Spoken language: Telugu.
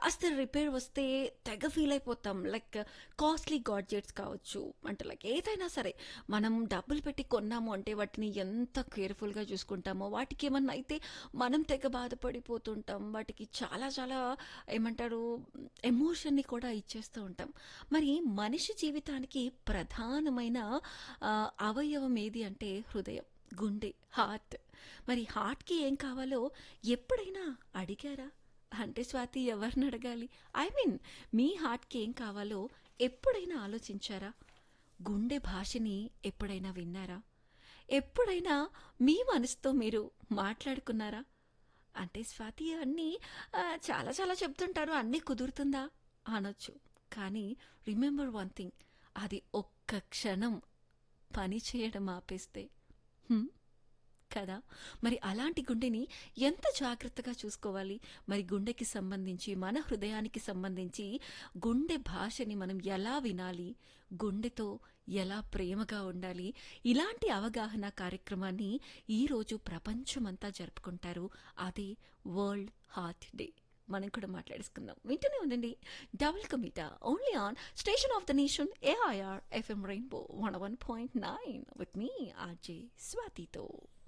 కాస్త రిపేర్ వస్తే తెగ ఫీల్ అయిపోతాం లైక్ కాస్ట్లీ గాడ్జెట్స్ కావచ్చు అంటే లైక్ ఏదైనా సరే మనం డబ్బులు పెట్టి కొన్నాము అంటే వాటిని ఎంత కేర్ఫుల్గా చూసుకుంటామో వాటికి ఏమన్నా అయితే మనం తెగ బాధపడిపోతుంటాం వాటికి చాలా చాలా ఏమంటారు ఎమోషన్ని కూడా ఇచ్చేస్తూ ఉంటాం మరి మనిషి జీవితానికి ప్రధానమైన ఆ, అవయవం ఏది అంటే హృదయం గుండె హార్ట్ మరి హార్ట్కి ఏం కావాలో ఎప్పుడైనా అడిగారా అంటే స్వాతి ఎవరిని అడగాలి ఐ మీన్ మీ హార్ట్కి ఏం కావాలో ఎప్పుడైనా ఆలోచించారా గుండె భాషని ఎప్పుడైనా విన్నారా ఎప్పుడైనా మీ మనసుతో మీరు మాట్లాడుకున్నారా అంటే స్వాతి అన్నీ ఆ, చాలా చాలా చెప్తుంటారు అన్నీ కుదురుతుందా అనొచ్చు కానీ రిమెంబర్ వన్ థింగ్ అది ఒక్క క్షణం పని చేయడం ఆపేస్తే హ్మ్, కదా మరి అలాంటి గుండెని ఎంత జాగ్రత్తగా చూసుకోవాలి మరి గుండెకి సంబంధించి మన హృదయానికి సంబంధించి గుండె భాషని మనం ఎలా వినాలి గుండెతో ఎలా ప్రేమగా ఉండాలి ఇలాంటి అవగాహన కార్యక్రమాన్ని ఈరోజు ప్రపంచమంతా జరుపుకుంటారు అదే వరల్డ్ హార్ట్ డే మనం కూడా మాట్లాడేసుకుందాం వింటూనే ఉండండి డబుల్ కమిటా only on station of the nation AIR FM rainbow one one point nine with me RJ స్వాతితో